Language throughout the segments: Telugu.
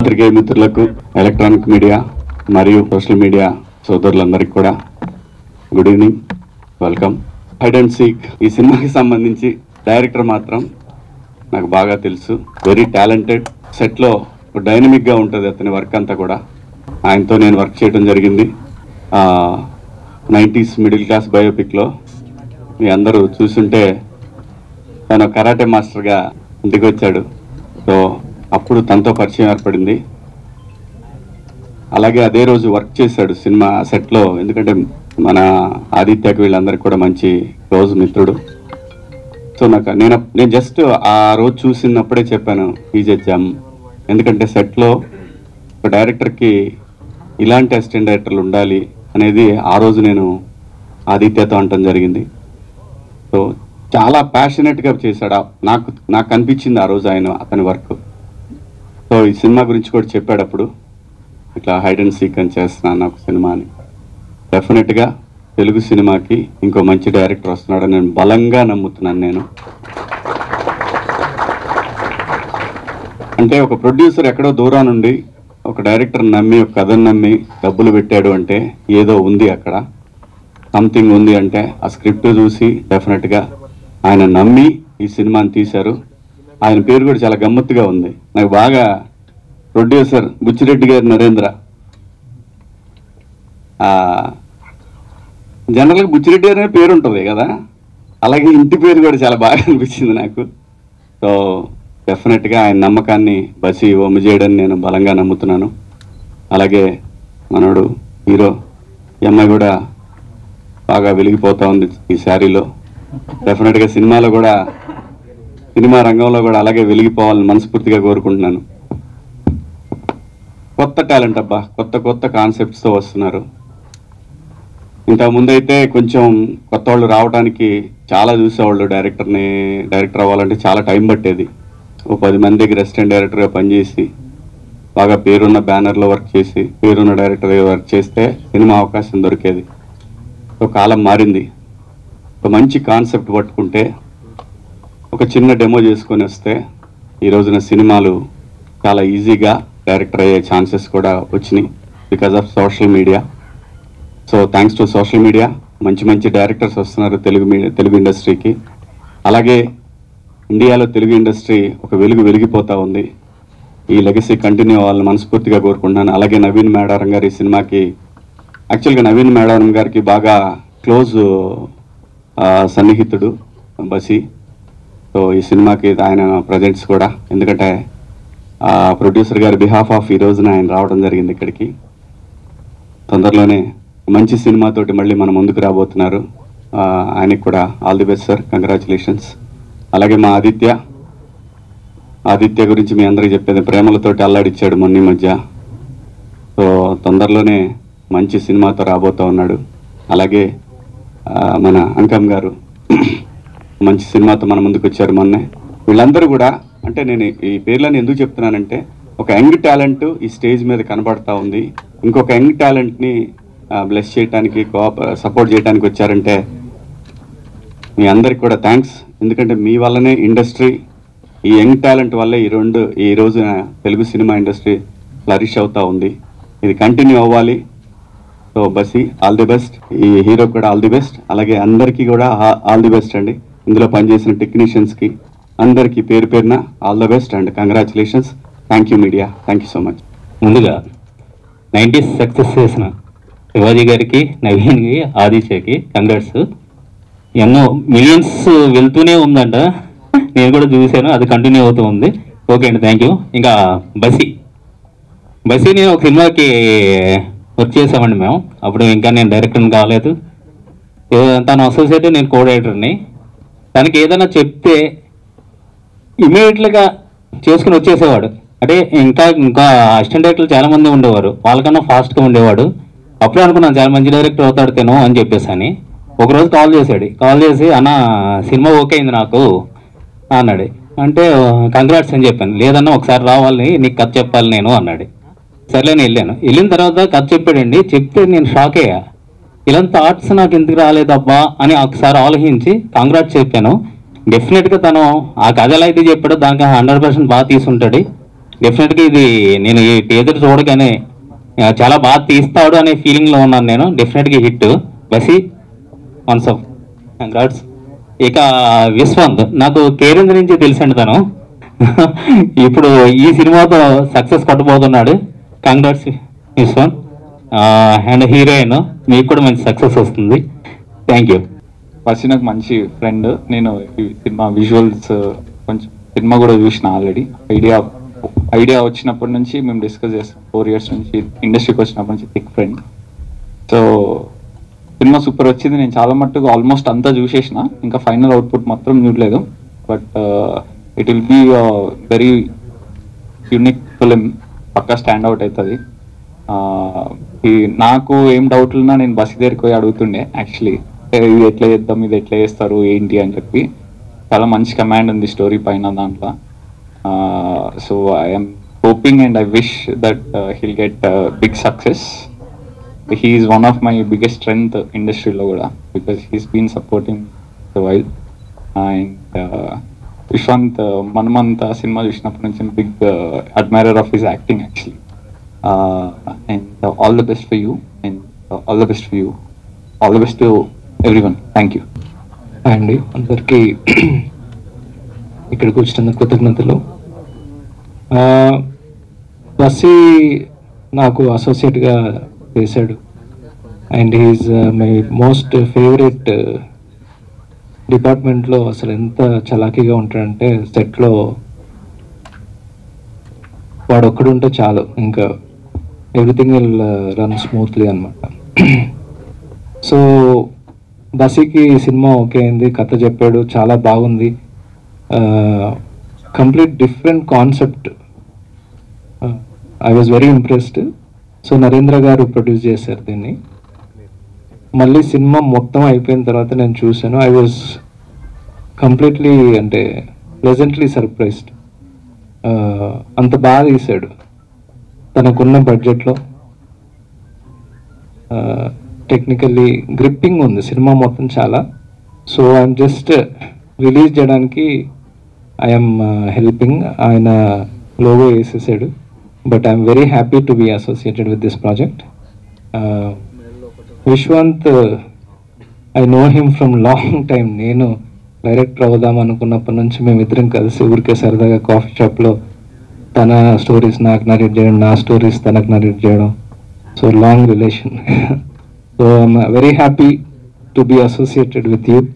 పాత్రికేయ మిత్రులకు ఎలక్ట్రానిక్ మీడియా మరియు సోషల్ మీడియా సోదరులందరికీ కూడా good evening welcome hide and seek ఈ సినిమాకి సంబంధించి డైరెక్టర్ మాత్రం నాకు బాగా తెలుసు వెరీ టాలెంటెడ్ సెట్లో డైనమిక్గా ఉంటుంది అతని వర్క్ అంతా కూడా ఆయనతో నేను వర్క్ చేయడం జరిగింది నైంటీస్ మిడిల్ క్లాస్ బయోపిక్లో మీ అందరూ చూసుంటే తను కరాటే మాస్టర్గా ఇంటికి వచ్చాడు సో అప్పుడు తనతో పరిచయం ఏర్పడింది అలాగే అదే రోజు వర్క్ చేశాడు సినిమా సెట్లో ఎందుకంటే మన ఆదిత్యకి వీళ్ళందరికీ కూడా మంచి క్లోజ్ మిత్రుడు సో నాకు నేను నేను జస్ట్ ఆ రోజు చూసినప్పుడే చెప్పాను ఈజ్ జమ్ ఎందుకంటే సెట్లో ఒక డైరెక్టర్కి ఇలాంటి అసిస్టెంట్ డైరెక్టర్లు ఉండాలి అనేది ఆ రోజు నేను ఆదిత్యతో అనటం జరిగింది సో చాలా ప్యాషనెట్గా చేశాడు ఆ- నాకు నాకు అనిపించింది ఆ రోజు ఆయన అతని వర్క్ సో ఈ సినిమా గురించి కూడా చెప్పాడు అప్పుడు ఇట్లా హైడ్ అండ్ సీక్ అని చేస్తున్నాను నాకు సినిమా అని డెఫినెట్గా తెలుగు సినిమాకి ఇంకో మంచి డైరెక్టర్ వస్తున్నాడని నేను బలంగా నమ్ముతున్నాను నేను అంటే ఒక ప్రొడ్యూసర్ ఎక్కడో దూరం నుండి ఒక డైరెక్టర్ నమ్మి ఒక కథను నమ్మి డబ్బులు పెట్టాడు అంటే ఏదో ఉంది అక్కడ సంథింగ్ ఉంది అంటే ఆ స్క్రిప్ట్ చూసి డెఫినెట్గా ఆయన నమ్మి ఈ సినిమాని తీశారు ఆయన పేరు కూడా చాలా గమ్మత్తుగా ఉంది నాకు బాగా ప్రొడ్యూసర్ బుచ్చిరెడ్డి గారి నరేంద్ర ఆ, జనరల్గా బుచ్చిరెడ్డి గారి అనే పేరు ఉంటుంది కదా అలాగే ఇంటి పేరు కూడా చాలా బాగా అనిపించింది నాకు సో డెఫినెట్గా ఆయన నమ్మకాన్ని బసి ఒమ్ము చేయడని నేను బలంగా నమ్ముతున్నాను అలాగే మనోడు హీరో ఈ అమ్మాయి కూడా బాగా వెలిగిపోతా ఉంది ఈ శారీలో డెఫినెట్గా సినిమాలో కూడా సినిమా రంగంలో కూడా అలాగే వెలిగిపోవాలని మనస్ఫూర్తిగా కోరుకుంటున్నాను కొత్త టాలెంట్ అబ్బా కొత్త కొత్త కాన్సెప్ట్స్తో వస్తున్నారు ఇంత ముందైతే కొంచెం కొత్త వాళ్ళు రావడానికి చాలా చూసేవాళ్ళు డైరెక్టర్ని డైరెక్టర్ అవ్వాలంటే చాలా టైం పట్టేది ఓ పది మంది దగ్గర అసిస్టెంట్ డైరెక్టర్గా పనిచేసి బాగా పేరున్న బ్యానర్లో వర్క్ చేసి పేరున్న డైరెక్టర్గా వర్క్ చేస్తే సినిమా అవకాశం దొరికేది ఒక కాలం మారింది ఒక మంచి కాన్సెప్ట్ పట్టుకుంటే ఒక చిన్న డెమో చేసుకొని వస్తే ఈ రోజున సినిమాలు చాలా ఈజీగా డైరెక్టర్ అయ్యే ఛాన్సెస్ కూడా వచ్చినాయి because of social media so thanks to social media మంచి మంచి డైరెక్టర్స్ వస్తున్నారు తెలుగు మీ- తెలుగు ఇండస్ట్రీకి అలాగే ఇండియాలో తెలుగు ఇండస్ట్రీ ఒక వెలుగు వెలిగిపోతూ ఉంది ఈ లెగసీ కంటిన్యూ అవ్వాలని మనస్ఫూర్తిగా కోరుకుంటున్నాను అలాగే నవీన్ మేడారం గారి సినిమాకి యాక్చువల్గా నవీన్ మేడారం గారికి బాగా క్లోజ్ సన్నిహితుడు బసి సో ఈ సినిమాకి ఆయన ప్రజెంట్స్ కూడా ఎందుకంటే ఆ ప్రొడ్యూసర్ గారి బిహాఫ్ ఆఫ్ ఈ రోజున ఆయన రావడం జరిగింది ఇక్కడికి తొందరలోనే మంచి సినిమాతోటి మళ్ళీ మన ముందుకు రాబోతున్నారు ఆ, ఆయనకి కూడా all the best sir congratulations అలాగే మా ఆదిత్య ఆదిత్య గురించి మీ అందరికీ చెప్పేది ప్రేమలతోటి అల్లాడిచ్చాడు మొన్న ఈ మధ్య సో తొందరలోనే మంచి సినిమాతో రాబోతూ ఉన్నాడు అలాగే ఆ, మన అంకం గారు మంచి సినిమాతో మన ముందుకు వచ్చారు మొన్నే వీళ్ళందరూ కూడా అంటే నేను ఈ పేర్లను ఎందుకు చెప్తున్నానంటే ఒక యంగ్ టాలెంట్ ఈ స్టేజ్ మీద కనబడతా ఉంది ఇంకొక యంగ్ టాలెంట్ని బ్లెస్ చేయడానికి కోఆప సపోర్ట్ చేయడానికి వచ్చారంటే మీ అందరికి కూడా థ్యాంక్స్ ఎందుకంటే మీ వల్లనే ఇండస్ట్రీ ఈ యంగ్ టాలెంట్ వల్లే ఈ రెండు ఈ రోజున తెలుగు సినిమా ఇండస్ట్రీ ఫ్లరిష్ అవుతా ఉంది ఇది కంటిన్యూ అవ్వాలి so Basi all the best ఈ హీరో కూడా ఆల్ ది బెస్ట్ అలాగే అందరికీ కూడా ఆల్ ది బెస్ట్ అండి ఇందులో పనిచేసిన టెక్నీషియన్స్కి అందరికీ పేరు పేరున all the best and congratulations thank you media thank you so much ముందుగా నైంటీస్ సక్సెస్ చేసిన శివాజీ గారికి నవీన్కి ఆదిత్యకి కంగ్రాట్స్ ఎన్నో మిలియన్స్ వెళ్తూనే ఉందంట నేను కూడా చూశాను అది కంటిన్యూ అవుతూ ఉంది ఓకే అండి థ్యాంక్ యూ ఇంకా బసి బసి నేను ఒక సినిమాకి వర్క్ చేసామండి మేము అప్పుడు ఇంకా నేను డైరెక్టర్ని కాలేదు ఏ- తను అసోసియేట్ నేను కో డైరెక్టర్ని తనకి ఏదైనా చెప్తే ఇమీడియట్గా చేసుకుని వచ్చేసేవాడు అంటే ఇంకా ఇంకా అసిస్టెంట్ డైరెక్టర్లు చాలా మంది ఉండేవారు వాళ్ళకన్నా ఫాస్ట్గా ఉండేవాడు అప్పుడే అనుకున్నాను చాలా మంచి డైరెక్టర్ అవుతాడు తేను అని చెప్పేసి అని ఒకరోజు కాల్ చేశాడు కాల్ చేసి అన్న సినిమా ఓకే అయింది నాకు అన్నాడు అంటే కంగ్రాట్స్ అని చెప్పాను లేదన్నా ఒకసారి రావాలి నీకు కథ చెప్పాలి నేను అన్నాడు సర్లే నేను వెళ్ళాను వెళ్ళిన తర్వాత కథ చెప్పాడండి చెప్తే నేను షాక్ అయ్యా ఇలాంటి థాట్స్ నాకు ఎందుకు రాలేదబ్బా అని ఒకసారి ఆలోచించి కాంగ్రాట్స్ చెప్పాను డెఫినెట్గా తను ఆ కథ ఎలా అయితే చెప్పాడో దానికి హండ్రెడ్ పర్సెంట్ బాగా తీసుంటాడు డెఫినెట్గా ఇది నేను ఈ టీజర్ చూడగానే ఆ, చాలా బాగా తీస్తాడు అనే ఫీలింగ్లో ఉన్నాను నేను డెఫినెట్గా hit Basi ones of congrats ఇక విశ్వంత్ నాకు కేరింద్ర నుంచి తెలుసండి తను ఇప్పుడు ఈ సినిమాతో సక్సెస్ కొట్టబోతున్నాడు కంగ్రాట్స్ విశ్వంత్ అండ్ హీరోయిన్ మీకు కూడా మంచి సక్సెస్ వస్తుంది థ్యాంక్ యూ ఫస్ట్ నాకు మంచి ఫ్రెండ్ నేను ఈ సినిమా విజువల్స్ కొంచెం సినిమా కూడా చూసిన ఆల్రెడీ ఐడియా ఐడియా వచ్చినప్పటి నుంచి మేము డిస్కస్ చేస్తాం ఫోర్ ఇయర్స్ నుంచి ఇండస్ట్రీకి వచ్చినప్పటి నుంచి థిక్ ఫ్రెండ్ సో సినిమా సూపర్ వచ్చింది నేను చాలా మట్టుకు ఆల్మోస్ట్ అంతా చూసేసిన ఇంకా ఫైనల్ అవుట్పుట్ మాత్రం చూడలేదు but it will be very unique film పక్కా స్టాండ్ అవుట్ అవుతుంది ఈ నాకు ఏం డౌట్లు ఉన్నా నేను బస్ దగ్గరికి పోయి అడుగుతుండే యాక్చువల్లీ ఇది ఎట్లా చేద్దాం ఇది ఎట్లా చేస్తారు ఏంటి అని చెప్పి చాలా మంచి కమాండ్ ఉంది స్టోరీ పైన దాంట్లో so I'm hoping and I wish that he'll get big success he's one of my biggest strength ఇండస్ట్రీలో కూడా because he's been supporting the while and Vishwanth మనమంత సినిమా చూసినప్పటి నుంచి big admirer of his acting actually and all the best for you and all the best for you all the best to every one thank you అండి అందరికీ ఇక్కడికి వచ్చిన కృతజ్ఞతలు ఆ, బస్సీ నాకు అసోసియేట్గా చేశాడు and he's my most favourite డిపార్ట్మెంట్లో అసలు ఎంత చలాకీగా ఉంటాడంటే సెట్లో వాడు ఒక్కడుంటే చాలు ఇంకా ఎవ్రీథింగ్ విల్ రన్ స్మూత్లీ అనమాట సో బసీకి సినిమా ఓకే అయింది కథ చెప్పాడు చాలా బాగుంది complete different concept I was very impressed so Narendra garu produce చేశారు దీన్ని మళ్ళీ సినిమా మొత్తం అయిపోయిన తర్వాత నేను చూశాను ఐ వాజ్ కంప్లీట్లీ అంటే ప్లెజెంట్లీ సర్ప్రైజ్డ్ అంత బాగా తీశాడు తనకున్న బడ్జెట్లో టెక్నికల్లీ గ్రిప్పింగ్ ఉంది సినిమా మొత్తం చాలా సో ఐఎమ్ జస్ట్ రిలీజ్ చేయడానికి ఐఎమ్ హెల్పింగ్ ఆయన లోగో వేసేసాడు but I'm very happy to be associated with this project Vishwanth I know him from long time నేను డైరెక్టర్ అవుదాం అనుకున్నప్పటి నుంచి మేమిద్దరం కలిసి ఊరికే సరదాగా కాఫీ షాప్లో తన స్టోరీస్ నాకు నరేట్ చేయడం నా స్టోరీస్ తనకు నరేట్ చేయడం so long relation so I'm very happy to be associated with you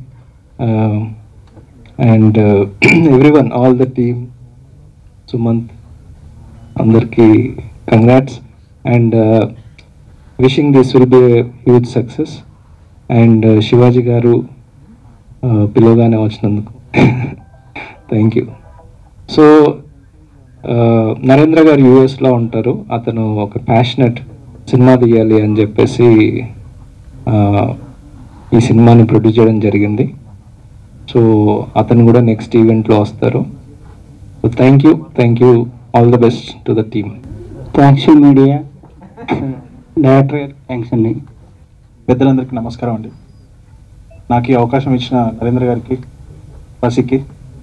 and every one all the team Sumanth అందరికీ congrats and wishing this will be huge success and Shivaji garu uh, పిలవగానే వచ్చినందుకు థ్యాంక్ యూ సో నరేంద్ర గారు యూఎస్లో ఉంటారు అతను ఒక ప్యాషనెట్ సినిమా తీయాలి అని చెప్పేసి uh, ఈ సినిమాని ప్రొడ్యూస్ చేయడం జరిగింది సో అతను కూడా నెక్స్ట్ ఈవెంట్లో వస్తారు so thank you thank you all the best to the team thanks media director గారికి థ్యాంక్స్ అండి పెద్దలందరికీ నమస్కారం అండి నాకు ఈ అవకాశం ఇచ్చిన నరేంద్ర గారికి బసికి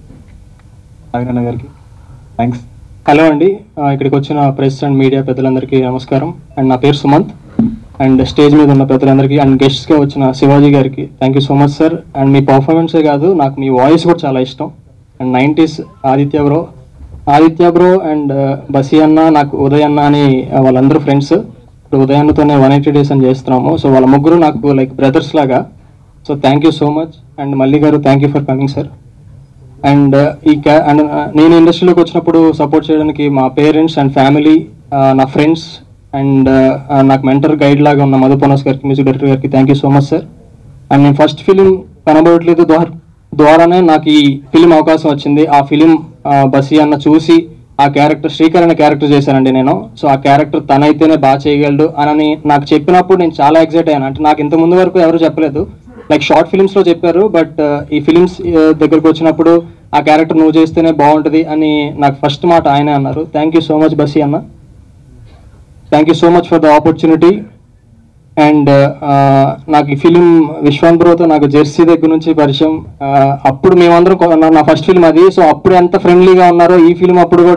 నవీనన్న గారికి థ్యాంక్స్ హలో అండి ఆ, ఇక్కడికి వచ్చిన ప్రెస్ అండ్ మీడియా పెద్దలందరికీ నమస్కారం అండ్ నా పేరు సుమంత్ అండ్ స్టేజ్ మీద ఉన్న పెద్దలందరికీ అండ్ గెస్ట్స్గా వచ్చిన శివాజీ గారికి thank you so much sir and మీ పర్ఫార్మెన్సే కాదు నాకు మీ వాయిస్ కూడా చాలా ఇష్టం and nineties Aditya bro Aditya bro and Basi అన్న నాకు ఉదయ్ అన్న అని ఆ, వాళ్ళందరూ ఫ్రెండ్స్ ఇప్పుడు ఉదయ్ అన్నతోనే వన్ ఎయిటీ డేస్ అని చేస్తున్నాము సో వాళ్ళ ముగ్గురు నాకు లైక్ బ్రదర్స్ లాగా so thank you so much and Malli garu thank you for coming sir and ఈ క్యా అండ్ నేను ఇండస్ట్రీలోకి వచ్చినప్పుడు సపోర్ట్ చేయడానికి మా పేరెంట్స్ అండ్ ఫ్యామిలీ నా ఫ్రెండ్స్ అండ్ నాకు మెంటర్ గైడ్ లాగా ఉన్న మధు పనోస్ గారికి మ్యూజిక్ డైరెక్టర్ గారికి thank you so much sir and నేను ఫస్ట్ ఫిలిం కనబడట్లేదు ద్వారా ద్వారానే నాకు ఈ ఫిలిం అవకాశం వచ్చింది ఆ ఫిలిం బసి అన్న చూసి ఆ క్యారెక్టర్ శ్రీకర్ అనే క్యారెక్టర్ చేశానండి నేను సో ఆ క్యారెక్టర్ తనైతేనే బాగా చేయగలడు అని నాకు చెప్పినప్పుడు నేను చాలా ఎగ్జైట్ అయ్యాను అంటే నాకు ఇంత ముందు వరకు ఎవరు చెప్పలేదు లైక్ షార్ట్ ఫిల్మ్స్ లో చెప్పారు బట్ ఈ ఫిలిమ్స్ దగ్గరకు వచ్చినప్పుడు ఆ క్యారెక్టర్ నువ్వు చేస్తేనే బాగుంటుంది అని నాకు ఫస్ట్ మాట ఆయనే అన్నారు thank you so much Basi అన్న thank you so much for the opportunity and నాకు ఈ ఫిలిం విశ్వాంత్ బ్రోతో నాకు జెర్సీ దగ్గర నుంచి పరిచయం ఆ, అప్పుడు మేమందరం కొ- నా- నా ఫస్ట్ ఫిల్మ్ అది సో అప్పుడు ఎంత ఫ్రెండ్లీగా ఉన్నారో ఈ ఫిలిం అప్పుడు కూడా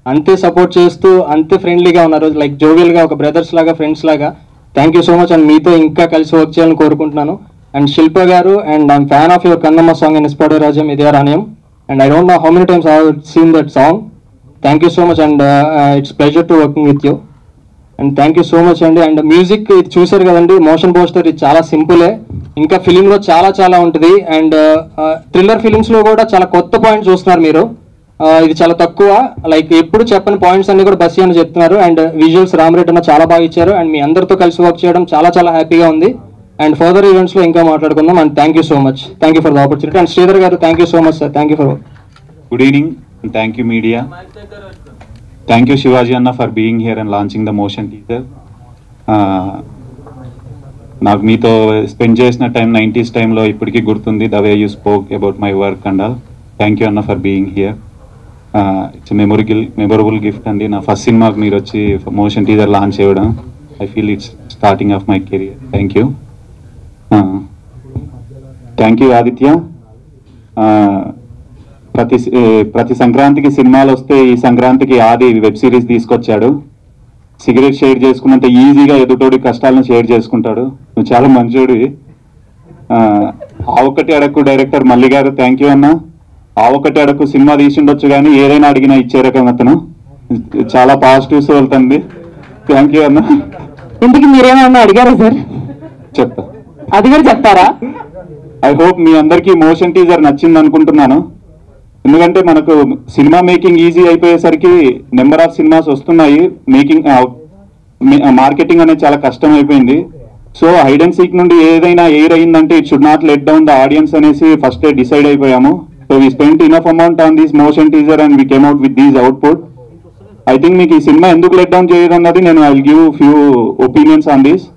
అంతే సపోర్ట్ చేస్తూ అంతే ఫ్రెండ్లీగా ఉన్నారు లైక్ జోవియల్గా ఒక బ్రదర్స్ లాగా ఫ్రెండ్స్ లాగా thank you so much and మీతో ఇంకా కలిసి వర్క్ చేయాలని కోరుకుంటున్నాను and Shilpa garu and I'm fan of your Kannamma song in స్పాడో రాజ్యం ఇదే రాణ్యం and I don't know how many times I seen that song thank you so much and it's pleasure to working with you and thank you so much అండి అండ్ మ్యూజిక్ ఇది చూసారు కదండి మోషన్ పోస్టర్ ఇది చాలా సింపులే ఇంకా ఫిలింలో చాలా చాలా ఉంటుంది అండ్ థ్రిల్లర్ ఫిలిమ్స్లో కూడా చాలా కొత్త పాయింట్స్ చూస్తున్నారు మీరు ఆ, ఇది చాలా తక్కువ లైక్ ఎప్పుడు చెప్పని పాయింట్స్ అన్ని కూడా బస్సీ అని చెప్తున్నారు అండ్ విజువల్స్ రామరెడ్డి అన్న చాలా బాగా ఇచ్చారు అండ్ మీ అందరితో కలిసి వర్క్ చేయడం చాలా చాలా హ్యాపీగా ఉంది అండ్ ఫర్దర్ ఈవెంట్స్లో ఇంకా మాట్లాడుకుందాం and thank you so much thank you for the opportunity and Sridhar garu thank you so much sir thank you for Good evening and thank you media. Thank you Shivaji Anna for being here and launching the motion teaser. Uh, నాకు మీతో స్పెండ్ చేసిన టైం నైంటీస్ టైంలో ఇప్పటికీ గుర్తుంది the way you spoke about my work and all thank you అన్న for being here it's memorable memorable gift అండి నా ఫస్ట్ సినిమాకి మీరు వచ్చి మోషన్ టీజర్ లాంచ్ చేయడం I feel it's starting of my career thank you thank you Aditya Uh, ప్రతి ఏ, ప్రతి సంక్రాంతికి సినిమాలు వస్తే ఈ సంక్రాంతికి ఆది వెబ్ సిరీస్ తీసుకొచ్చాడు సిగరెట్ షేర్ చేసుకున్నంత ఈజీగా ఎదుటోడి కష్టాలను షేర్ చేసుకుంటాడు నువ్వు చాలా మంచోడివి ఆ ఆ ఒక్కటి అడక్కు director Malli garu thank you అన్న ఆ ఒక్కటి అడక్కు సినిమా తీసిండొచ్చు కానీ ఏదైనా అడిగినా ఇచ్చే రకం అతను చాలా పాజిటివ్స్ వెళ్తుంది థ్యాంక్ యూ అన్న ఇంటికి మీరేమన్నా అడిగారా సార్ చెప్తా అది కూడా చెప్తారా ఐ హోప్ మీ అందరికీ మోషన్ టీజర్ నచ్చింది అనుకుంటున్నాను ఎందుకంటే మనకు సినిమా మేకింగ్ ఈజీ అయిపోయేసరికి నెంబర్ ఆఫ్ సినిమాస్ వస్తున్నాయి మేకింగ్ మార్కెటింగ్ అనేది చాలా కష్టం అయిపోయింది సో హైడ్ అండ్ సీక్ నుండి ఏదైనా ఎయిర్ అయిందంటే it should not let down the audience అనేసి ఫస్ట్ డిసైడ్ అయిపోయాము so we spend enough amount on this motion teaser and we came out with these output I think మీకు ఈ సినిమా ఎందుకు లెట్ డౌన్ చేయదు అన్నది నేను I give few opinions on this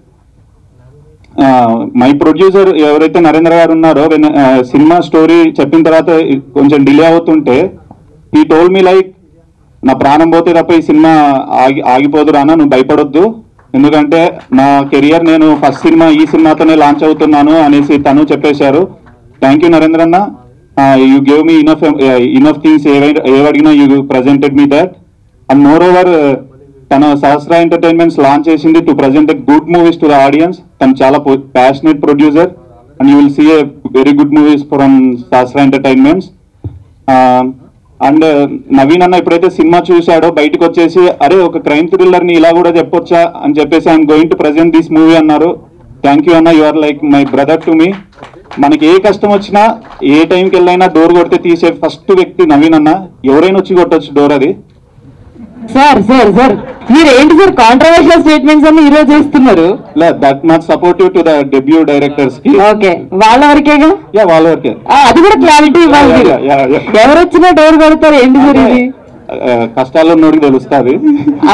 my producer ఎవరైతే నరేంద్ర గారు ఉన్నారో when, ఆ, సినిమా స్టోరీ చెప్పిన తర్వాత ఇ- కొంచెం డిలే అవుతుంటే ఈ టోల్ మీ లైక్ నా ప్రాణం పోతే తప్ప ఈ సినిమా ఆగి ఆగిపోదు రానా నువ్వు భయపడొద్దు ఎందుకంటే నా కెరియర్ నేను ఫస్ట్ సినిమా ఈ సినిమాతోనే లాంచ్ అవుతున్నాను అనేసి తను చెప్పేశారు థ్యాంక్ యూ నరేంద్ర అన్న you gave me enough enough things ఏవడిగినా you presented me that and more over తన సహస్ర ఎంటర్టైన్మెంట్స్ లాంచ్ చేసింది to present good movies to the audience తను చాలా passionate producer and you will see a very good movies from Sahasra entertainments and Naveen అన్న ఎప్పుడైతే సినిమా చూశాడో బయటకు వచ్చేసి అరే ఒక క్రైమ్ థ్రిల్లర్ ని ఇలా కూడా చెప్పొచ్చా అని చెప్పేసి I'm going to present this movie అన్నారు థ్యాంక్ యూ అన్న you are like my brother to me మనకి ఏ కష్టం వచ్చినా ఏ టైంకి వెళ్ళైనా డోర్ కొడితే తీసే ఫస్ట్ వ్యక్తి నవీన్ అన్న ఎవరైనా వచ్చి కొట్టొచ్చు డోర్ అది సార్ సార్ సార్ మీరు ఏంటి సార్ కాంట్రవర్షియల్ స్టేట్మెంట్స్ అన్ని ఈ రోజు చేస్తున్నారు that much supportive to the debut directors కి ఓకే వాళ్ళ వరకేగా యా వాళ్ళ వరకే ఆ, అది కూడా క్లారిటీ ఇవ్వాలి మీరు. Yeah, yeah, yeah. ఎవరు వచ్చినా డోర్ కొడతారు ఏంటి సార్ ఇది ఆ, కష్టాల్లో ఉన్నోడికి తెలుస్తుంది ఆ,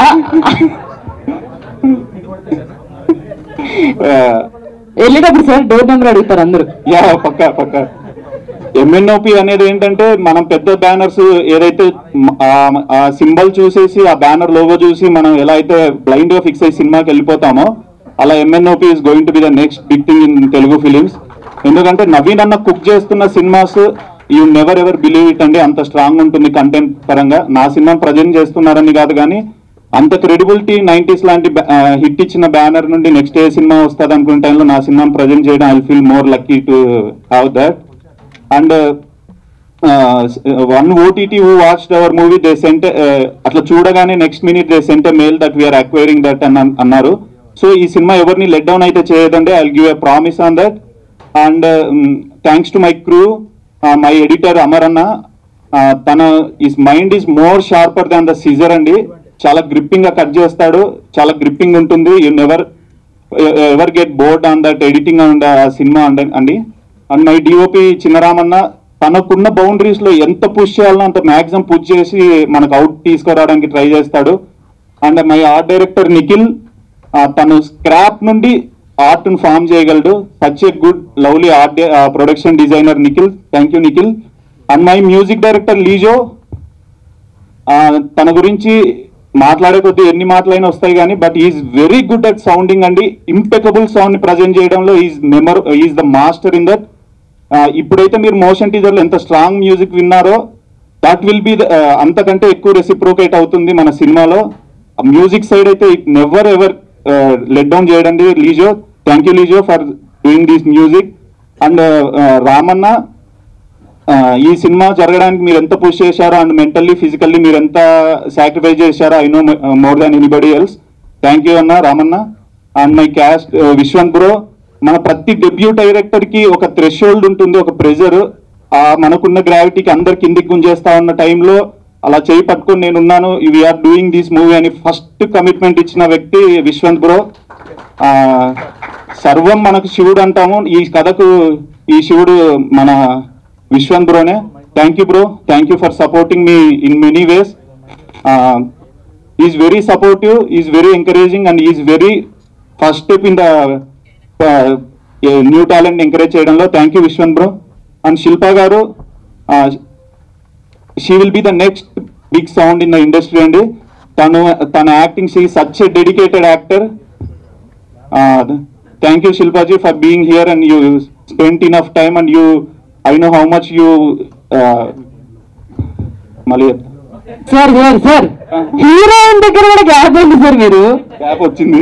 వెళ్ళేటప్పుడు సార్ డోర్ నెంబర్ అడుగుతారు అందరూ యా పక్క పక్క ఎంఎన్ఓపి అనేది ఏంటంటే మనం పెద్ద బ్యానర్స్ ఏదైతే మ- ఆ- ఆ సింబల్ చూసేసి ఆ బ్యానర్ లోగో చూసి మనం ఎలా అయితే బ్లైండ్ గా ఫిక్స్ అయ్యి సినిమాకి వెళ్ళిపోతామో అలా MNOP is going to be the next big thing in Telugu films ఎందుకంటే నవీన్ అన్న కుక్ చేస్తున్న cinemas you never ever believe it అండి అంత స్ట్రాంగ్ ఉంటుంది కంటెంట్ పరంగా నా సినిమా ప్రజెంట్ చేస్తున్నారని కాదు కానీ అంత క్రెడిబిలిటీ నైన్టీస్ లాంటి హిట్ ఇచ్చిన బ్యానర్ నుండి నెక్స్ట్ ఏ సినిమా వస్తుంది అనుకునే టైంలో నా సినిమాని ప్రజెంట్ చేయడం I feel more lucky to have that and one OTT who watch our movie they sent అట్లా చూడగానే next minute they sent mail that we're acquiring that అని అన్- అన్నారు సో ఈ సినిమా ఎవరిని లెట్ డౌన్ అయితే చేయదండి I give a promise on that and thanks to my crew my editor Amar అన్న uh, తన is mind is more sharper than the scissor అండి చాలా గ్రిప్పింగ్ గా కట్ చేస్తాడు చాలా గ్రిప్పింగ్ ఉంటుంది you never ever get bored on that editing and cinema and అండి అండ్ మై డిఓపి చిన్నరామన్న తనకున్న బౌండరీస్ లో ఎంత పుష్ చేయాలో అంత మాక్సిమం పుష్ చేసి మనకు అవుట్ తీసుకురావడానికి ట్రై చేస్తాడు and my art director Nikhil ఆ, తను స్క్రాప్ నుండి ఆర్ట్ ను ఫామ్ చేయగలడు such a good lovely art production designer Nikhil thank you Nikhil and my music director Lijo ఆ, తన గురించి మాట్లాడే కొద్దీ ఎన్ని మాటలైనా వస్తాయి కానీ but is very good at sounding అండి ఇంపెకబుల్ సౌండ్ ని ప్రజెంట్ చేయడంలో ఈజ్ మెమర్ is the master in that ఇప్పుడైతే మీరు మోషన్ టీజర్ లో ఎంత స్ట్రాంగ్ మ్యూజిక్ విన్నారో దాట్ విల్ బి అంతకంటే ఎక్కువ రెసిప్రోకేట్ అవుతుంది మన సినిమాలో మ్యూజిక్ సైడ్ అయితే it never ever let down చేయడండి Lijo thank you Lijo for doing this music and Ramanna ఆ, ఈ సినిమా జరగడానికి మీరు ఎంత పుష్ చేశారో అండ్ మెంటల్లీ ఫిజికల్లీ మీరు ఎంత సాక్రిఫైస్ చేశారో I know more than anybody else thank you అన్న Ramanna and my cast Viswanth bro మన ప్రతి డెబ్యూ డైరెక్టర్ కి ఒక థ్రెషోల్డ్ ఉంటుంది ఒక ప్రెజర్ ఆ మనకున్న గ్రావిటీకి అందరు కిందికి గుంజేస్తా ఉన్న టైంలో అలా చేయి పట్టుకొని నేను ఉన్నాను వీఆర్ డూయింగ్ దిస్ మూవీ అని ఫస్ట్ కమిట్మెంట్ ఇచ్చిన వ్యక్తి విశ్వంత్ బ్రో ఆ, సర్వం మనకు శివుడు అంటాము ఈ కథకు ఈ శివుడు మన విశ్వంత్ బ్రోనే thank you bro thank you for supporting me in many ways is very supportive is very encouraging and is very first step in the new talent encourage చేయడంలో thank you Viswanth bro and Shilpa గారు she will be the next big sound in the industry అండి తను తన acting she such a dedicated actor thank you Shilpaji for being here and you spent enough time and you I know how much you మళ్ళీ సార్ సార్ సార్ హీరోయిన్ దగ్గర కూడా గ్యాప్ ఏంటి సార్ మీరు గ్యాప్ వచ్చింది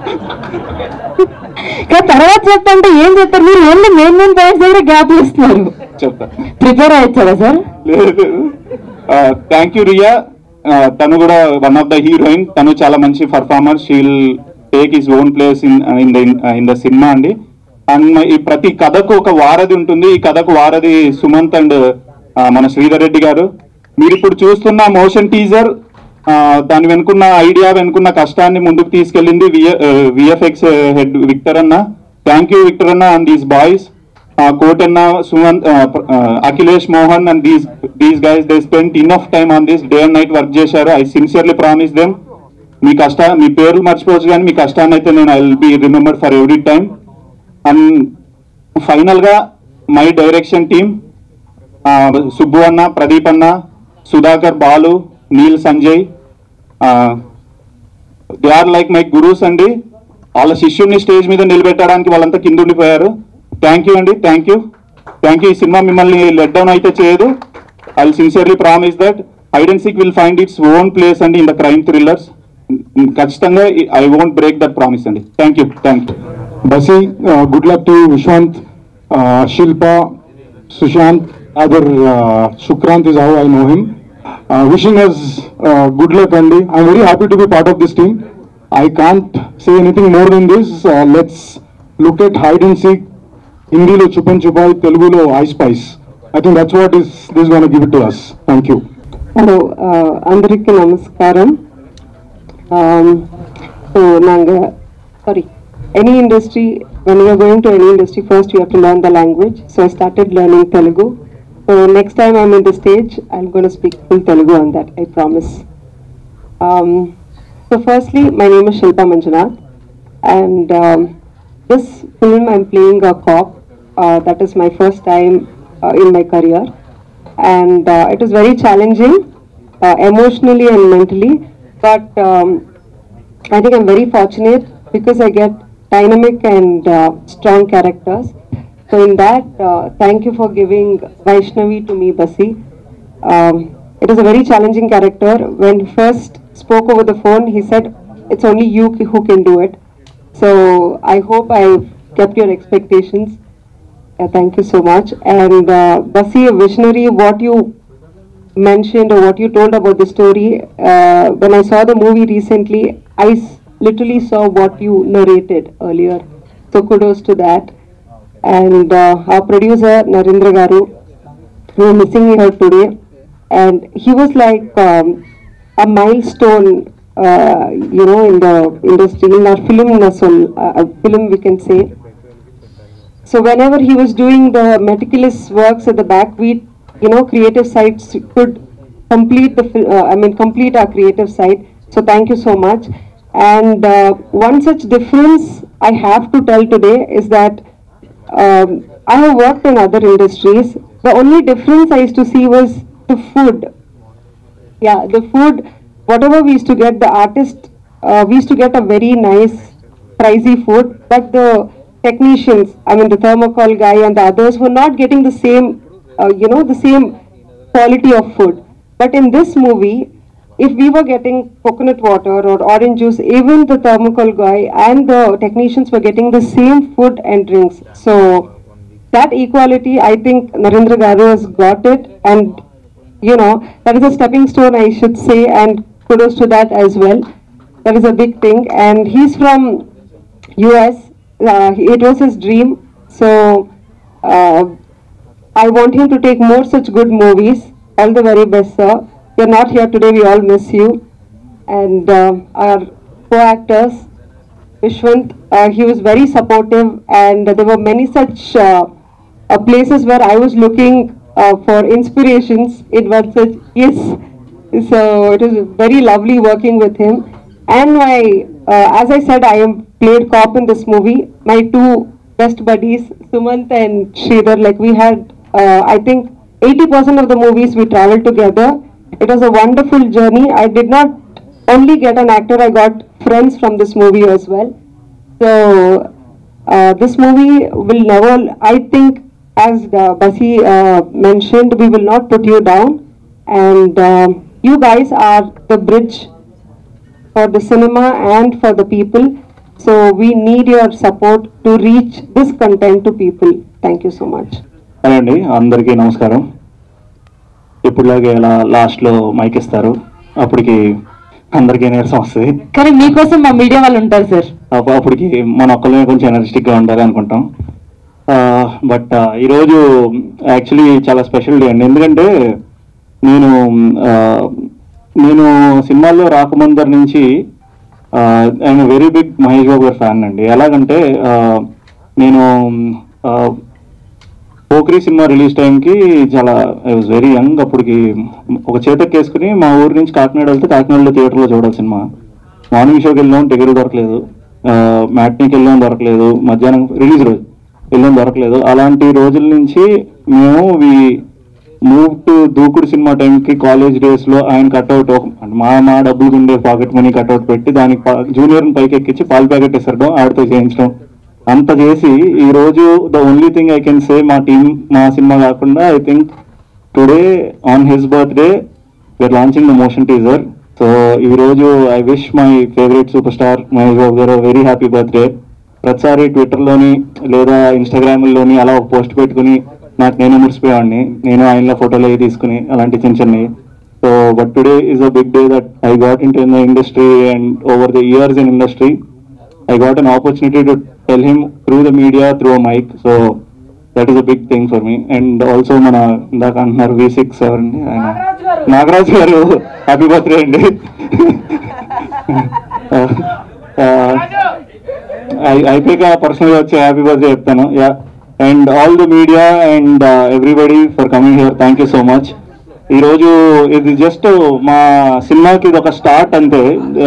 కానీ తర్వాత చెప్తాంటే ఏం చెప్తారు మీరు ఓన్లీ మెయిన్ మెయిన్ పాయింట్స్ దగ్గర గ్యాప్ ఇస్తున్నారు చెప్తా ప్రిపేర్ అయ్యారా సార్ లేదు థ్యాంక్ యూ రియా తను కూడా వన్ ఆఫ్ ద హీరోయిన్ తను చాలా మంచి performer she'll take his own place in in the in the cinema అండి అండ్ ఈ ప్రతి కథకు ఒక వారధి ఉంటుంది ఈ కథకు వారధి సుమంత్ అండ్ మన శ్రీధర్ రెడ్డి గారు మీరు ఇప్పుడు చూస్తున్న మోషన్ టీజర్ దాని వెనుకున్న ఐడియా వెనుకున్న కష్టాన్ని ముందుకు తీసుకెళ్ళింది విఎఫ్ఎక్స్ హెడ్ విక్టర్ అన్న థ్యాంక్ యూ విక్టర్ అన్న and these boys Kotanna Sumanth Akhilesh Mohan and these these guys they spend enough time on this day and night work చేశారు ఐ సిన్సియర్లీ ప్రామిస్ దెమ్ మీ కష్ట మీ పేర్లు మర్చిపోవచ్చు కానీ మీ కష్టాన్ని అయితే నేను I will be remembered for every time and final గా మై డైరెక్షన్ టీమ్ సుబ్బు అన్న ప్రదీప్ అన్న Sudhakar Balu Neel Sanjay they are like my gurus అండి వాళ్ళ శిష్యుడిని స్టేజ్ మీద నిలబెట్టడానికి వాళ్ళంతా కింద ఉండిపోయారు థ్యాంక్ యూ అండి థ్యాంక్ యూ థ్యాంక్ యూ ఈ సినిమా మిమ్మల్ని లెట్ డౌన్ అయితే చేయదు I sincerely promise that hide and seek will find its own place అండి ఇన్ ద క్రైమ్ థ్రిల్లర్స్ ఖచ్చితంగా I won't break that promise అండి thank you thank you Basi, uh, good luck to Vishwant, uh, Shilpa, Sushant, other uh, Shukrant is how I know him. Uh, wishing us uh, good luck, Andy. I'm very happy to be part of this team. I can't say anything more than this. Uh, let's look at hide and seek. Hindi lo chupan chupai, Telugu lo I spice. I think that's what is this is going to give it to us. Thank you. Hello అందరికీ నమస్కారం సో நாங்கள் sorry any industry when you're going to any industry first you have to learn the language so I started learning Telugu so next time I'm in the stage I gonna speak full Telugu on that I promise so firstly my name is Shilpa Manjunath and this film I'm playing a cop that is my first time in my career and uh, it was very challenging uh, emotionally and mentally but um, i think i'm very fortunate because i get dynamic and uh, strong characters so in that uh, thank you for giving vaishnavi to me basi um, it was a very challenging character when he first spoke over the phone he said it's only you who can do it so i hope i've kept your expectations uh, thank you so much. And uh, Basi, a visionary, what you mentioned or what you told about the story, uh, when I saw the movie recently, I s- literally saw what you narrated earlier. So kudos to that. And uh, our producer, Narendra Garu, we are missing her today. And he was like um, a milestone, uh, you know, in the industry, in our film, nasul, uh, film we can say. So whenever he was doing the meticulous works at the back, we, you know, creative sites could complete the, fil- uh, I mean, complete our creative side. So thank you so much. And uh, one such difference I have to tell today is that um, I have worked in other industries. The only difference I used to see was the food. Yeah, the food, whatever we used to get, the artist, uh, we used to get a very nice, pricey food, but the technicians, I mean the thermocol guy and the others were not getting the same, uh, you know, the same quality of food. But in this movie, if we were getting coconut water or orange juice, even the thermocol guy and the technicians were getting the same food and drinks. So that equality, I think Narendra Garu has got it, and you know that is a stepping stone, I should say, and kudos to that as well. That is a big thing, and he's from US. Uh, it was his dream, so uh, I want him to take more such good movies. All the very best, sir. You're not here today. We all miss you. And uh, our co-actors, Vishwant, uh, he was very supportive, and there were many such uh, uh, places where I was looking uh, for inspirations in one such. Yes, so it was very lovely working with him. And my, uh, as I said, I am played cop in this movie. My two best buddies, Sumant and Sridhar, like we had, uh, I think, 80% of the movies we traveled together. It was a wonderful journey. I did not only get an actor, I got friends from this movie as well. So, uh, this movie will never, I think, as the Basi uh, mentioned, we will not put you down. And um you guys are the bridge for the cinema and for the people. So, we need your support to reach this content to people. Thank you so much. Hello అండి అందరికీ నమస్కారం ఇప్పుడులాగే ఇలా లాస్ట్లో మైక్ ఇస్తారు అప్పటికి అందరికీ నీరసం వస్తుంది కానీ మీకోసం మా మీడియా వాళ్ళు ఉంటారు సార్ అప్పు- అప్పటికి మన ఒక్కళ్ళమే కొంచెం ఎనర్జెటిక్గా ఉండాలి అనుకుంటాం బట్ ఈరోజు యాక్చువల్లీ చాలా స్పెషల్ డే అండి ఎందుకంటే నేను ఆ, నేను సినిమాల్లో రాకముందరి నుంచి I'm very big Mahesh Babu గారి ఫ్యాన్ అండి ఎలాగంటే ఆ, నేను ఆ, పోక్రీ సినిమా రిలీజ్ టైంకి చాలా ఐ వాజ్ వెరీ యంగ్ అప్పటికి ఒక చేతక్ వేసుకుని మా ఊరి నుంచి కాకినాడ వెళ్తే కాకినాడలో థియేటర్లో చూడాలి సినిమా మార్నింగ్ షోకి వెళ్ళాం టికెట్ దొరకలేదు మ్యాట్నీకి వెళ్ళాం దొరకలేదు మధ్యాహ్నం రిలీజ్ రోజు వెళ్ళాం దొరకలేదు అలాంటి రోజుల నుంచి మేము we move to Dookudu cinema టైంకి కాలేజ్ డేస్లో ఆయన కట్అవుట్ మా మా డబ్బులు ఉండే పాకెట్ మనీ కట్అవుట్ పెట్టి దానికి జూనియర్ని పైకి ఎక్కించి పాలు ప్యాకెట్ ఇస్తాడు ఆడితో చేయించడం అంత చేసి ఈ రోజు the only thing I can say మా టీం మా సినిమా కాకుండా I think today on his birthday we're launching the motion teaser so ఈ రోజు I wish my favourite super star Mahesh Babu గారు వెరీ హ్యాపీ బర్త్డే ప్రతిసారి ట్విట్టర్లోని లేదా ఇన్స్టాగ్రామ్లోని అలా ఒక పోస్ట్ పెట్టుకుని నాకు నేను మురిసిపోయేవాడిని నేను ఆయనలో ఫోటోలు అవి తీసుకుని అలాంటి చిన్న చిన్నవి so but today is a big day that I got in to in the industry and over the years in industry I got an opportunity to tell him through the media, through a mic. So that is a big thing for me. And also మన ఇందాక అంటున్నారు వి సిక్స్ ఎవరండి ఆయన నాగరాజు గారు హ్యాపీ బర్త్డే అండి అయిపోయాక పర్సనల్గా వచ్చి హ్యాపీ బర్త్డే చెప్తాను yeah and all the media and everybody for coming here thank you so much ఈరోజు ఇది జస్ట్ మా సినిమాకి ఇది ఒక స్టార్ట్ అంతే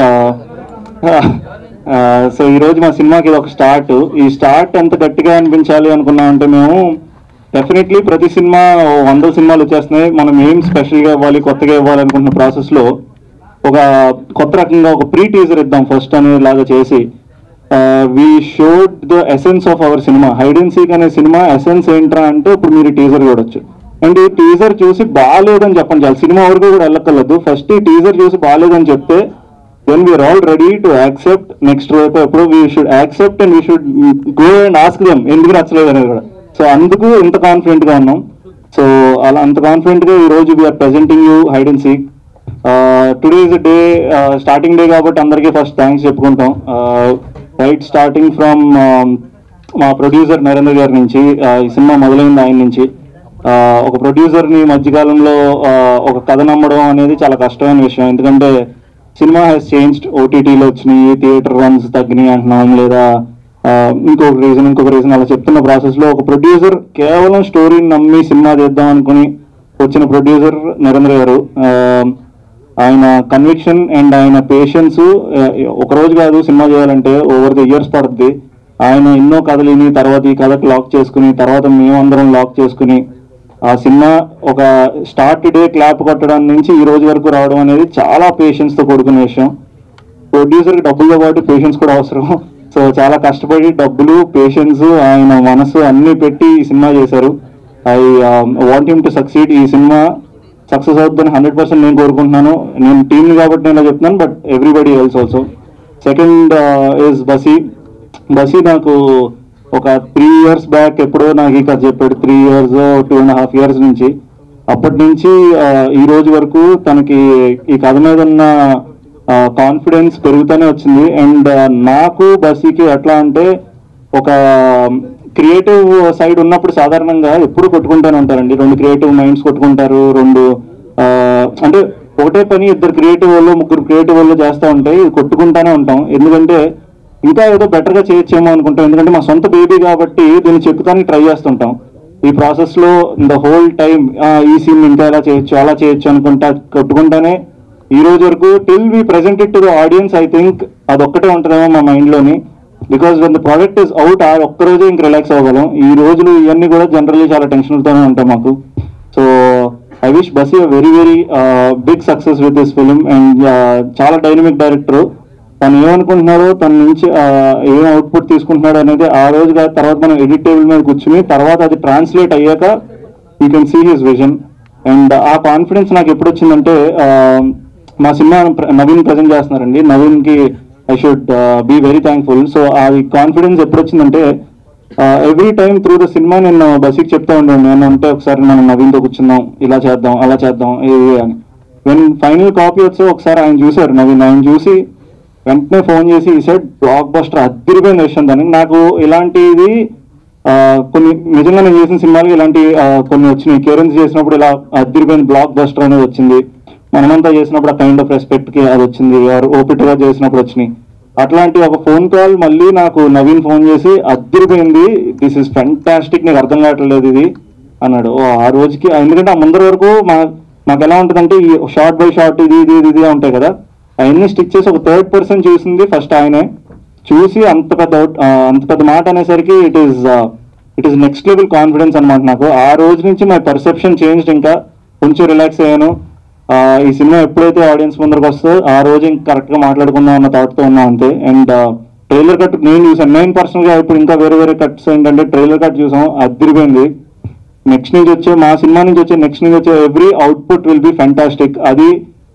సో ఈ రోజు మా సినిమాకి ఇది ఒక స్టార్ట్ ఈ స్టార్ట్ ఎంత గట్టిగా అనిపించాలి అనుకున్నామంటే మేము డెఫినెట్లీ ప్రతి సినిమా ఓ వందల సినిమాలు వచ్చేస్తున్నాయి మనం ఏం స్పెషల్గా ఇవ్వాలి కొత్తగా ఇవ్వాలి అనుకుంటున్న ప్రాసెస్లో ఒక కొత్త రకంగా ఒక ప్రీ టీజర్ ఇద్దాం ఫస్ట్ అనేలాగా చేసి we showed the essence of our cinema hide and seek అనే సినిమా ఎసెన్స్ ఏంట్రా అంటే ఇప్పుడు మీరు టీజర్ చూడొచ్చు అండ్ ఈ టీజర్ చూసి బాగాలేదని చెప్పండి చాలు సినిమా వరకు కూడా వెళ్ళక్కర్లేదు ఫస్ట్ ఈ టీజర్ చూసి బాగాలేదని చెప్తే then we're all ready to accept next వైపు ఎప్పుడు we should accept and we should go and ask them ఎందుకు నచ్చలేదు అనేది కూడా సో అందుకు ఇంత కాన్ఫిడెంట్ గా ఉన్నాం సో అలా అంత కాన్ఫిడెంట్ గా ఈ రోజు we're presenting you hide and seek today is day starting day కాబట్టి అందరికీ ఫస్ట్ థ్యాంక్స్ చెప్పుకుంటాం రైట్ స్టార్టింగ్ ఫ్రమ్ మా ప్రొడ్యూసర్ నరేంద్ర గారి నుంచి uh, ఈ సినిమా మొదలైంది ఆయన నుంచి uh, ఒక ప్రొడ్యూసర్ ని మధ్యకాలంలో uh, ఒక కథ నమ్మడం అనేది చాలా కష్టమైన విషయం ఎందుకంటే సినిమా హ్యాస్ చేంజ్డ్ ఓటీటీలో వచ్చినాయి థియేటర్ రన్స్ తగ్గినాయి అంటున్నాం లేదా ఆ, ఇంకొక రీజన్ ఇంకొక రీజన్ అలా చెప్తున్న ప్రాసెస్ లో ఒక ప్రొడ్యూసర్ కేవలం స్టోరీని నమ్మి సినిమా చేద్దాం అనుకుని వచ్చిన ప్రొడ్యూసర్ నరేంద్ర గారు ఆ, ఆయన కన్విక్షన్ అండ్ ఆయన పేషెన్స్ ఒక రోజు కాదు సినిమా చేయాలంటే ఓవర్ ద ఇయర్స్ పడుతుంది ఆయన ఎన్నో కథలు విని తర్వాత ఈ కథకు లాక్ చేసుకుని తర్వాత మేమందరం లాక్ చేసుకుని ఆ సినిమా ఒక స్టార్ట్ డే క్లాప్ కొట్టడం నుంచి ఈ రోజు వరకు రావడం అనేది చాలా పేషెన్స్ తో కూడుకున్న విషయం ప్రొడ్యూసర్ కి డబ్బులతో పాటు పేషెన్స్ కూడా అవసరం సో చాలా కష్టపడి డబ్బులు పేషెన్స్ ఆయన మనసు అన్ని పెట్టి ఈ సినిమా చేశారు I want him to succeed ఈ సినిమా సక్సెస్ అవుతుందని హండ్రెడ్ పర్సెంట్ నేను కోరుకుంటున్నాను నేను టీమ్ కాబట్టి నేను చెప్తున్నాను but everybody else also second is Basi Basi నాకు ఒక త్రీ ఇయర్స్ బ్యాక్ ఎప్పుడో నాకు ఈ కథ చెప్పాడు three years two and half years నుంచి అప్పటి నుంచి ఆ, ఈ రోజు వరకు తనకి ఈ కథ మీద ఉన్న కాన్ఫిడెన్స్ పెరుగుతూనే వచ్చింది అండ్ నాకు బసీకి ఎట్లా అంటే ఒక క్రియేటివ్ సైడ్ ఉన్నప్పుడు సాధారణంగా ఎప్పుడు కొట్టుకుంటూనే ఉంటారండి రెండు క్రియేటివ్ మైండ్స్ కొట్టుకుంటారు రెండు ఆ, అంటే ఒకటే పని ఇద్దరు క్రియేటివ్ వాళ్ళు ముగ్గురు క్రియేటివ్ వాళ్ళు చేస్తూ ఉంటాయి ఇది కొట్టుకుంటానే ఉంటాం ఎందుకంటే ఇంకా ఏదో better గా చేయొచ్చేమో అనుకుంటాం ఎందుకంటే మా సొంత బేబీ కాబట్టి దీన్ని చెప్పుతానికి ట్రై చేస్తుంటాం ఈ ప్రాసెస్ లో ద హోల్ టైం ఈ సీన్ ఇంకా ఎలా చేయొచ్చు అలా చేయొచ్చు అనుకుంటా కొట్టుకుంటానే ఈ రోజు వరకు till we presented to the audience I think అదొక్కటే ఉంటుందేమో మా మైండ్ లోని because when the product is out ఆ ఒక్కరోజే ఇంక రిలాక్స్ అవ్వగలం ఈ రోజులు ఇవన్నీ కూడా జనరల్లీ చాలా టెన్షన్తోనే ఉంటాయి మాకు so I wish Basi very very big success with this film and చాలా డైనమిక్ డైరెక్టర్ తను ఏమనుకుంటున్నాడో తన నుంచి ఆ, ఏం అవుట్పుట్ తీసుకుంటున్నాడు అనేది ఆ రోజు కాదు తర్వాత మనం ఎడిట్ టేబుల్ మీద కూర్చుని తర్వాత అది ట్రాన్స్లేట్ అయ్యాక you can see his vision and ఆ కాన్ఫిడెన్స్ నాకు ఎప్పుడు వచ్చిందంటే ఆ, మా సినిమా ప్ర- నవీన్ ప్రజెంట్ చేస్తున్నారండి నవీన్ కి I should be very thankful so ఆ కాన్ఫిడెన్స్ ఎప్పుడు వచ్చిందంటే every time through the cinema నేను బస్కి చెప్తా ఉంటాను నేను అంటే ఒకసారి మనం నవీన్తో కూర్చుందాం ఇలా చేద్దాం అలా చేద్దాం ఇది అని వెన్ ఫైనల్ కాపీ వచ్చి ఒకసారి ఆయన చూశారు నవీన్ ఆయన చూసి వెంటనే ఫోన్ చేసి ఈ సైడ్ బ్లాక్ బస్టర్ అద్దరిపోయింది విషయం దానికి నాకు ఇలాంటిది ఆ, కొన్ని నిజంగా నేను చేసిన సినిమాలు ఇలాంటి ఆ, కొన్ని వచ్చినాయి కేరెన్స్ చేసినప్పుడు ఇలా అద్దరిపోయిన బ్లాక్ బస్టర్ అనేది వచ్చింది మనమంతా చేసినప్పుడు ఆ కైండ్ ఆఫ్ రెస్పెక్ట్ కి అది వచ్చింది ఓపిట్ గా చేసినప్పుడు వచ్చినాయి అట్లాంటి ఒక ఫోన్ కాల్ మళ్ళీ నాకు నవీన్ ఫోన్ చేసి అద్దరిపోయింది దిస్ ఇస్ ఫెంటాస్టిక్ నీకు అర్థం కావట్లేదు ఇది అన్నాడు ఓ, ఆ రోజుకి ఎందుకంటే ఆ ముందర వరకు మా నాకు ఎలా ఉంటుందంటే ఈ షార్ట్ బై షార్ట్ ఇది ఇది ఇది ఇది ఉంటాయి కదా అవన్నీ స్టిక్ చేసి ఒక థర్డ్ పర్సన్ చూసింది ఫస్ట్ ఆయనే చూసి అంత పెద్ద out- ఆ, అంత పెద్ద మాట అనేసరికి it is it is next level confidence అనమాట నాకు ఆ రోజు నుంచి మై పర్సెప్షన్ చేంజ్ ఇంకా కొంచెం రిలాక్స్ అయ్యాను ఆ, ఈ సినిమా ఎప్పుడైతే ఆడియన్స్ ముందరకు వస్తుందో ఆ రోజు ఇంకా కరెక్ట్ గా మాట్లాడుకుందాం అన్న థాట్ తో ఉన్నా అంతే అండ్ ట్రైలర్ కట్ నేను చూసాను నేను పర్సనల్ గా ఇప్పుడు ఇంకా వేరే వేరే కట్స్ ఏంటంటే ట్రైలర్ కట్ చూసాం అదిరిపోయింది నెక్స్ట్ నుంచి వచ్చే మా సినిమా నుంచి వచ్చే నెక్స్ట్ నుంచి వచ్చే every output will be fantastic అది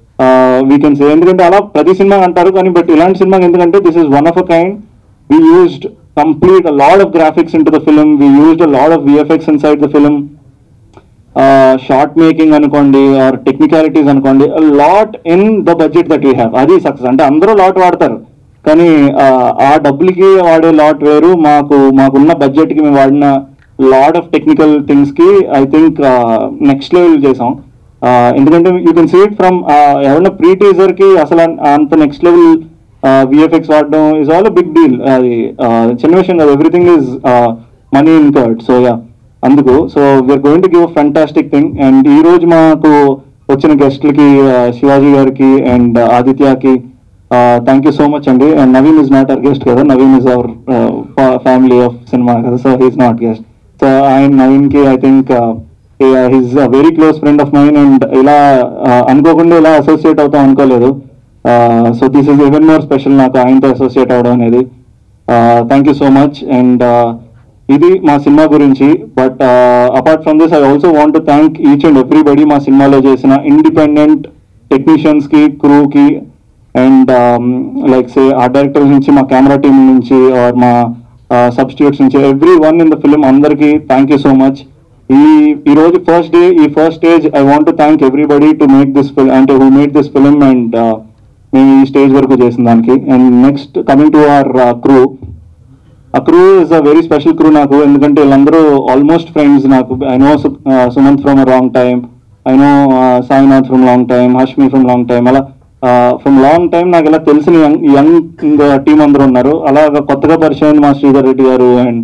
వీ కెన్ సే ఎందుకంటే అలా ప్రతి సినిమా అంటారు కానీ బట్ ఇలాంటి సినిమా ఎందుకంటే this is one of a kind we used complete load of graphics into the film we used load of VFX inside the film short making అనుకోండి ఆర్ టెక్నికాలిటీస్ అనుకోండి lot in the budget that we have అది సక్సెస్ అంటే అందరూ లాట్ వాడతారు కానీ ఆ, ఆ డబ్బులకి వాడే లాట్ వేరు మాకు మాకున్న బడ్జెట్ కి మేము వాడిన లాట్ ఆఫ్ టెక్నికల్ థింగ్స్ కి ఐ థింక్ నెక్స్ట్ లెవెల్ చేసాం ఆ, ఎందుకంటే you can see it from ఎవరన్నా ప్రీ టీజర్ కి అసలు అన్- అంత నెక్స్ట్ లెవెల్ విఎఫ్ఎక్స్ వాడడం ఇస్ ఆల్ బిగ్ డీల్ అది ఆ, చిన్న విషయం కాదు everything is money incurred so yeah అందుకు so we're going to give fantastic thing and ఈ రోజు మాకు వచ్చిన గెస్ట్లకి శివాజీ గారికి అండ్ ఆదిత్యకి థ్యాంక్ యూ సో మచ్ అండి and Naveen is not our guest కదా Naveen is our family of cinema కదా so he's not guest so ఆయన నవీన్ కి I think he's very close friend of mine and ఇలా uh, అనుకోకుండా ఇలా అసోసియేట్ అవుతాం అనుకోలేదు so this is even more special నాకు ఆయనతో అసోసియేట్ అవడం అనేది thank you so much and ఇది మా సినిమా గురించి but apart from this I also want to thank each and everybody మా సినిమాలో చేసిన ఇండిపెండెంట్ టెక్నీషియన్స్ కి క్రూ కి అండ్ లైక్ సే ఆ డైరెక్టర్ నుంచి మా కెమెరా టీమ్ నుంచి ఆర్ మా సబ్స్టిట్యూట్స్ నుంచి every one in the film అందరికి థ్యాంక్ యూ సో మచ్ ఈ ఈ రోజు ఫస్ట్ డే ఈ first stage I want to thank everybody to make this film అంటే who made this film and మేము ఈ స్టేజ్ వరకు చేసిన దానికి and next coming to our crew ఆ crew is a very special crew నాకు ఎందుకంటే వీళ్ళందరూ ఆల్మోస్ట్ ఫ్రెండ్స్ నాకు I know Sumanth from long time I know Sainath from long time Hashmi from long time అలా ఫ్రమ్ లాంగ్ టైమ్ నాకు ఇలా తెలిసిన యంగ్ యంగ్ టీం అందరూ ఉన్నారు అలాగా కొత్తగా పరిచయం మా Sridhar Reddy garu and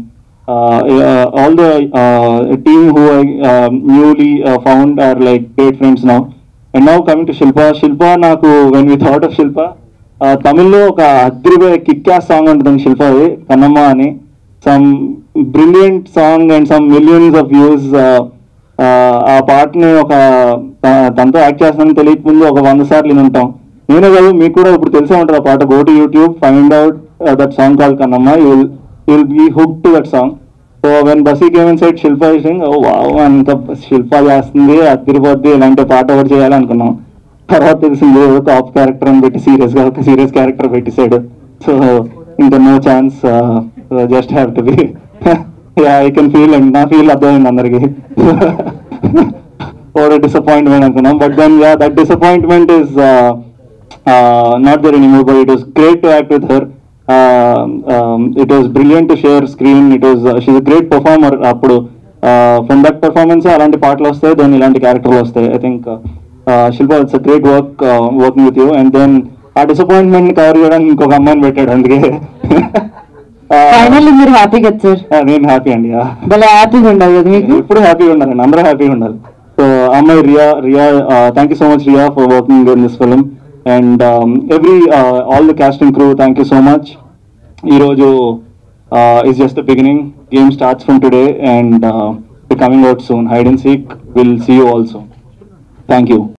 all the team who I newly found are like great friends now and now coming to Shilpa Shilpa నాకు when we thought of Shilpa ah, తమిళ్లో ఒక అద్రిపోయే కిక్కా సాంగ్ ఉంటుంది శిల్పది కన్నమ్మ అని some brilliant song and some millions of views ఆ పాటని ఒక త- తనతో యాక్ట్ చేస్తానని తెలియక ముందు ఒక వంద సార్లు విని ఉంటాం నేనే కాదు మీకు కూడా ఇప్పుడు తెలిసే ఉంటుంది ఆ పాట go to YouTube find out that song call Kannamma you will be hook to that song so when బసీ game and side Shilpa sing oh wow అంత శిల్ప చేస్తుంది అదిరిపోద్ది ఇలాంటి పాట ఒకటి చేయాలనుకున్నాం తర్వాత తెలిసింది ఏదో కాప్ క్యారెక్టర్ అని పెట్టి సీరియస్ గా ఒక సీరియస్ క్యారెక్టర్ పెట్టేశాడు సో ఇంకా no chance just have to be I can feel and నా ఫీల్ అర్థమైంది అందరికి ఓడ డిసప్పాయింట్మెంట్ అనుకున్నాం but then yeah that disappointment is not there anymore but it was great to act with her it was brilliant to share screen it was she great performer అప్పుడు ఫ్రమ్ దట్ పర్ఫార్మెన్స్ అలాంటి పాటలు వస్తాయి దెన్ ఇలాంటి క్యారెక్టర్లు వస్తాయి I think Shilpa it's a great work working with you and then ఆ డిసప్పాయింట్మెంట్ ని కవర్ చేయడానికి ఇంకొక అమ్మాయిని పెట్టాడు అందుకే ఫైనల్లీ మీరు హ్యాపీ కదా సార్ Ah, నేను హ్యాపీ అండి yeah. భలే హ్యాపీగా ఉండదు కదా మీకు ఎప్పుడు హ్యాపీగా ఉండాలండి అందరూ హ్యాపీగా ఉండాలి సో అమ్మాయి Riya Riya thank you so much Riya for working in this film and every all the casting crew thank you so much ఈరోజు is just the beginning game starts from today and coming out soon hide and seek will see you also thank you